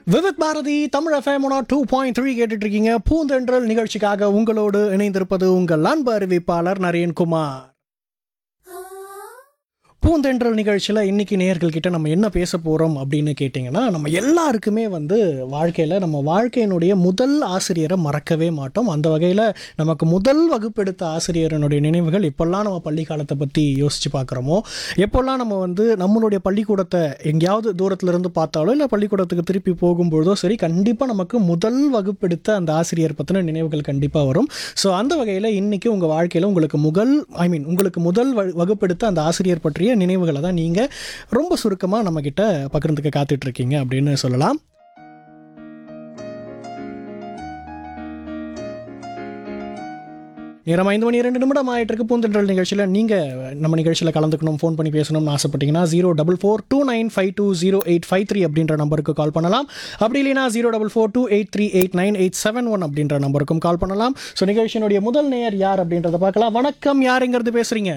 Vividh Bharati Tamil FM two point three கேட்டுட்டு இருக்கீங்க பூந்தென்றல் நிகழ்ச்சிக்காக உங்களோடு இணைந்திருப்பது உங்கள் அன்பு அறிவிப்பாளர் நரேன்குமார் பூந்தென்றல் நிகழ்ச்சியில் இன்னைக்கு நேயர்கள் கிட்ட நம்ம என்ன பேச போகிறோம் அப்படின்னு கேட்டிங்கன்னா நம்ம எல்லாருக்குமே வந்து வாழ்க்கையில் நம்ம வாழ்க்கையினுடைய முதல் ஆசிரியரை மறக்கவே மாட்டோம் அந்த வகையில் நமக்கு முதல் வகுப்பெடுத்த ஆசிரியரனுடைய நினைவுகள் எப்பெல்லாம் நம்ம பள்ளி காலத்தை பற்றி யோசித்து பார்க்குறோமோ எப்போல்லாம் நம்ம வந்து நம்மளுடைய பள்ளிக்கூடத்தை எங்கேயாவது தூரத்துல இருந்து பார்த்தாலோ இல்லை பள்ளிக்கூடத்துக்கு திருப்பி போகும்பொழுதோ சரி கண்டிப்பாக நமக்கு முதல் வகுப்பெடுத்த அந்த ஆசிரியர் பற்றின நினைவுகள் கண்டிப்பாக வரும் ஸோ அந்த வகையில் இன்னைக்கு உங்கள் வாழ்க்கையில் உங்களுக்கு முதல் ஐ மீன் உங்களுக்கு முதல் வ- வகுப்பெடுத்த அந்த ஆசிரியர் பற்றிய நினைவுகளை தான் நீங்கள் ரொம்ப சுருக்கமாக நம்மக்கிட்ட பகிர்ந்துக்க காத்துட்டு இருக்கீங்க அப்படின்னு சொல்லலாம் நேரம் ஐந்து மணி ரெண்டு நிமிடம் ஆயிட்டு இருக்கு பூந்தென்றல் நிகழ்ச்சியில் நீங்கள் நம்ம நிகழ்ச்சியில் கலந்துக்கணும் ஃபோன் பண்ணி பேசணும்னு ஆசைப்பட்டீங்கன்னா zero double four two nine five two zero eight five three அப்படின்ற நம்பருக்கு கால் பண்ணலாம் அப்படி இல்லைனா zero double four two eight three eight nine eight seven one அப்படின்ற நம்பருக்கும் கால் பண்ணலாம் ஸோ நிகழ்ச்சியினுடைய முதல் நேயர் யார் அப்படின்றத பார்க்கலாம் வணக்கம் யாருங்கிறது பேசுறீங்க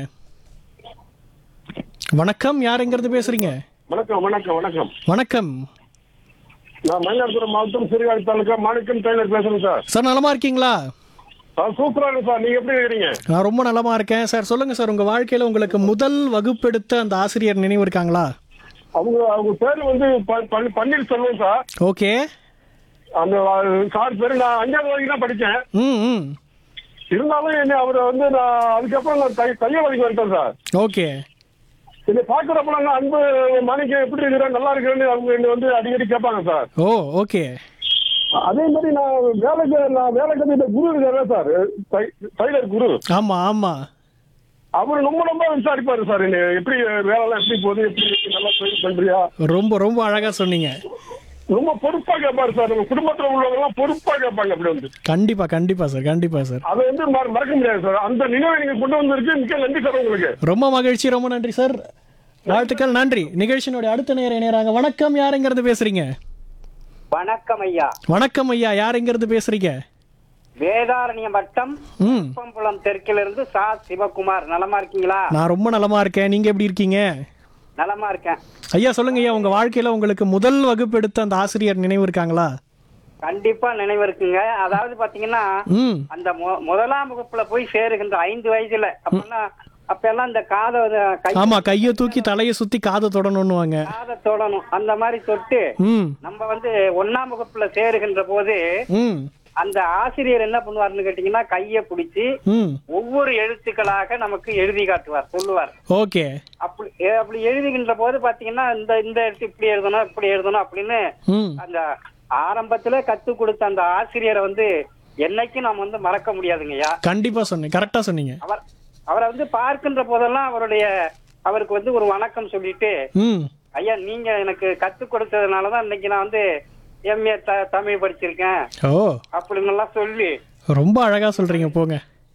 வணக்கம் யாருங்கிறது பேசுறீங்க வணக்கம் வணக்கம் வணக்கம் வணக்கம் நான் மயிலாடுதுறை மாவட்டம் சிறுகாழி தாலுக்கா மாணிக்கம் டெய்லர் பேசுறேன் சார் சார் நலமா இருக்கீங்களா சார் சூப்பரா இருக்கு சார் நீங்க எப்படி இருக்கிறீங்க நான் ரொம்ப நலமா இருக்கேன் சார் சொல்லுங்க சார் உங்க வாழ்க்கையில உங்களுக்கு முதல் வகுப்பெடுத்த அந்த ஆசிரியர் நினைவு இருக்காங்களா அவங்க அவங்க பேரு வந்து ப- பன்னீர் பன்னீர்செல்வம் சார் ஓகே அந்த அஹ், சார் பேரு நான் அஞ்சாவது வரைக்கும் தான் படிச்சேன் ம் ம் இருந்தாலும் என்ன அவரை வந்து நான் அதுக்கப்புறம் நான் தை- தையல் வரைக்கும் வந்துட்டேன் சார் ஓகே என்னை பாக்குறப்ப நான் அன்பு மாணிக்கம் எப்படி இருக்கிறேன் நல்லா இருக்கிறேன்னு அவங்க என்னை வந்து அடிக்கடி கேட்பாங்க சார் ஓ ஓகே அதே மாதிரி நான் வேலைக்கு நான் வேலை கத்துக்கிட்ட குரு இருக்காரு சார் தை- டைலர் குரு ஆமா ஆமா அவர் ரொம்ப ரொம்ப விசாரிப்பாரு சார் என்ன எப்படி வேலைலாம் எப்படி போகுது எப்படி நல்லா தொழில் பண்றியா ரொம்ப ரொம்ப அழகா சொன்னீங்க ரொம்ப பொறுப்பா கேட்பாரு சார் நம்ம குடும்பத்துல உள்ளவங்க எல்லாம் பொறுப்பா கேட்பாங்க அப்படி வந்து கண்டிப்பா கண்டிப்பா சார் கண்டிப்பா சார் அதை வந்து மற- மறக்க முடியாது சார் அந்த நினைவை நீங்க கொண்டு வந்திருக்கு மிக்க நன்றி சார் உங்களுக்கு ரொம்ப மகிழ்ச்சி ரொம்ப நன்றி சார் வாழ்த்துக்கள் நன்றி நிகழ்ச்சியினுடைய அடுத்த நேரம் இணையறாங்க வணக்கம் யாருங்கிறது பேசுறீங்க வணக்கம் ஐயா வணக்கம் ஐயா யாருங்கிறது பேசுறீங்க வேதாரண்யம் வட்டம் ம் குப்பம்புலம் தெற்கிலிருந்து சா சிவகுமார் நலமா இருக்கீங்களா நான் ரொம்ப நலமா இருக்கேன் நீங்க எப்படி இருக்கீங்க நலமா இருக்கேன் ஐயா சொல்லுங்க ஐயா உங்க வாழ்க்கையில உங்களுக்கு முதல் வகுப்பு எடுத்த அந்த ஆசிரியர் நினைவு இருக்காங்களா கண்டிப்பா நினைவு இருக்குங்க அதாவது பாத்தீங்கன்னா ம் அந்த மு- முதலாம் வகுப்புல போய் சேருகின்ற ஐந்து வயசுல அப்பெல்லாம் அப்ப எல்லாம் இந்த காதை வந்து கை ஆமா கையை தூக்கி தலையை சுத்தி காதை தொடணும்னுவாங்க காதை தொடணும் அந்த மாதிரி தொட்டு ம் நம்ம வந்து ஒன்னாம் வகுப்புல சேருகின்ற போது ம் அந்த ஆசிரியர் என்ன பண்ணுவாருன்னு கேட்டீங்கன்னா கையை பிடிச்சி ம் ஒவ்வொரு எழுத்துக்களாக நமக்கு எழுதி காட்டுவார் சொல்லுவார் ஓகே அப்படி எ- அப்படி எழுதுகின்ற போது பாத்தீங்கன்னா இந்த இந்த எழுத்து இப்படி எழுதணும் இப்படி எழுதணும் அப்படின்னு ம் அந்த ஆரம்பத்துல கத்து கொடுத்த அந்த ஆசிரியரை வந்து என்னைக்கும் நாம் வந்து மறக்க முடியாதுங்கய்யா கண்டிப்பா சொன்னீங்க கரெக்டா சொன்னீங்க அவர் அவரை வந்து பார்க்கின்ற போதெல்லாம் அவருடைய அவருக்கு வந்து ஒரு வணக்கம் சொல்லிட்டு ம் ஐயா நீங்க எனக்கு கத்து கொடுத்ததுனாலதான் இன்னைக்கு நான் வந்து எம்ஏ த தமிழ் படிச்சிருக்கேன் ஓ அப்படின்னு எல்லாம் சொல்லி ரொம்ப அழகா சொல்றீங்க போங்க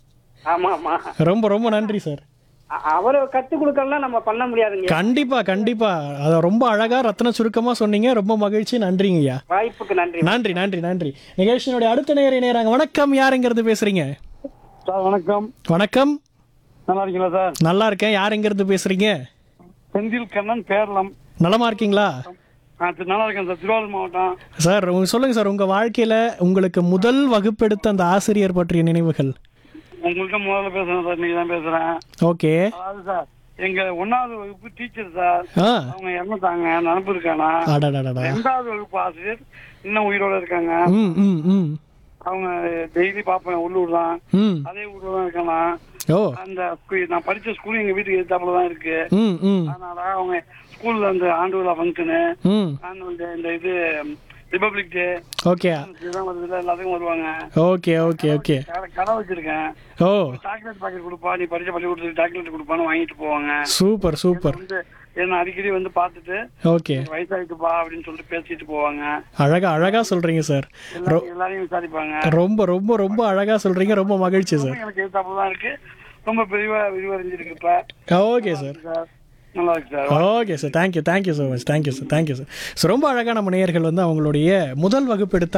ஆமா ஆமா ரொம்ப ரொம்ப நன்றி சார் அ- அவரை கத்து கொடுக்கலாம் நம்ம பண்ண முடியாதுங்க கண்டிப்பா கண்டிப்பா அத ரொம்ப அழகா ரத்ன சுருக்கமா சொன்னீங்க ரொம்ப மகிழ்ச்சி நன்றிங்க ஐயா வாய்ப்புக்கு நன்றி நன்றி நன்றி நன்றி நிகழ்ச்சியினுடைய அடுத்த நேரம் இணையறாங்க வணக்கம் யாருங்கிறது பேசுறீங்க சார் வணக்கம் வணக்கம் நல்லா இருக்கீங்களா சார் நல்லா இருக்கேன் யாருங்கிறது பேசுறீங்க செந்தில் கண்ணன் பேரளம் நலமா இருக்கீங்களா நல்லா இருக்கேன் சார் திருவாரூர் மாவட்டம் சார் உங்க- சொல்லுங்க சார் உங்க வாழ்க்கையில உங்களுக்கு முதல் வகுப்பெடுத்த அந்த ஆசிரியர் பற்றிய நினைவுகள் உங்கள்கிட்ட முதல்ல பேசுறேன் சார் நீங்க தான் பேசுறேன் ஓகே அதாவது சார் எங்க ஒன்னாவது வகுப்பு டீச்சர் சார் ஆ அவங்க இறந்துட்டாங்க நினப்பு இருக்கானா அடடடடா ரெண்டாவது வகுப்பு ஆசிரியர் இன்னும் உயிரோட இருக்காங்க ம் ம் ம் அவங்க டெய்லி பார்ப்பேன் உள்ளூர் தான் ம் அதே ஊர்ல தான் இருக்கானா ஓ அந்த ஸ்கூ- நான் படிச்ச ஸ்கூல் எங்க வீட்டுக்கு எதிர்த்தாப்புல தான் இருக்கு ம் ம் அதனால அவங்க ஸ்கூல்ல அந்த ஆண்டு விழா ஃபங்க்ஷனு ம் ஆனுவல் டே இந்த இது ரிபப்ளிக் டே ஓகே இதெல்லாம் வருதுல எல்லாத்துக்கும் வருவாங்க ஓகே ஓகே ஓகே கடை- கடை வச்சிருக்கேன் ஓ சாக்லேட் பாக்கெட் கொடுப்பா நீ படிச்ச பள்ளிக்கூடத்துக்கு சாக்லேட் கொடுப்பான்னு வாங்கிட்டு போவாங்க சூப்பர் சூப்பர் வந்து என்ன அடிக்கடி வந்து பார்த்துட்டு ஓகே வயசாயிட்டுப்பா அப்படின்னு சொல்லிட்டு பேசிட்டு போவாங்க அழகா அழகா சொல்றீங்க சார் எல்லாரையும் எல்லாரையும் விசாரிப்பாங்க ரொம்ப ரொம்ப ரொம்ப அழகா சொல்றீங்க ரொம்ப மகிழ்ச்சி சார் எனக்கு எதிர்த்தாப்புல தான் இருக்கு ரொம்ப விரிவா விரிவடைஞ்சிருக்கு இப்ப ஓகே சார் சார் நல்லா இருக்கு sir okay sir thank you thank you so much thank you sir thank you sir so ரொம்ப அழகாக நம்ம நேயர்கள் வந்து அவங்களுடைய முதல் வகுப்பு எடுத்த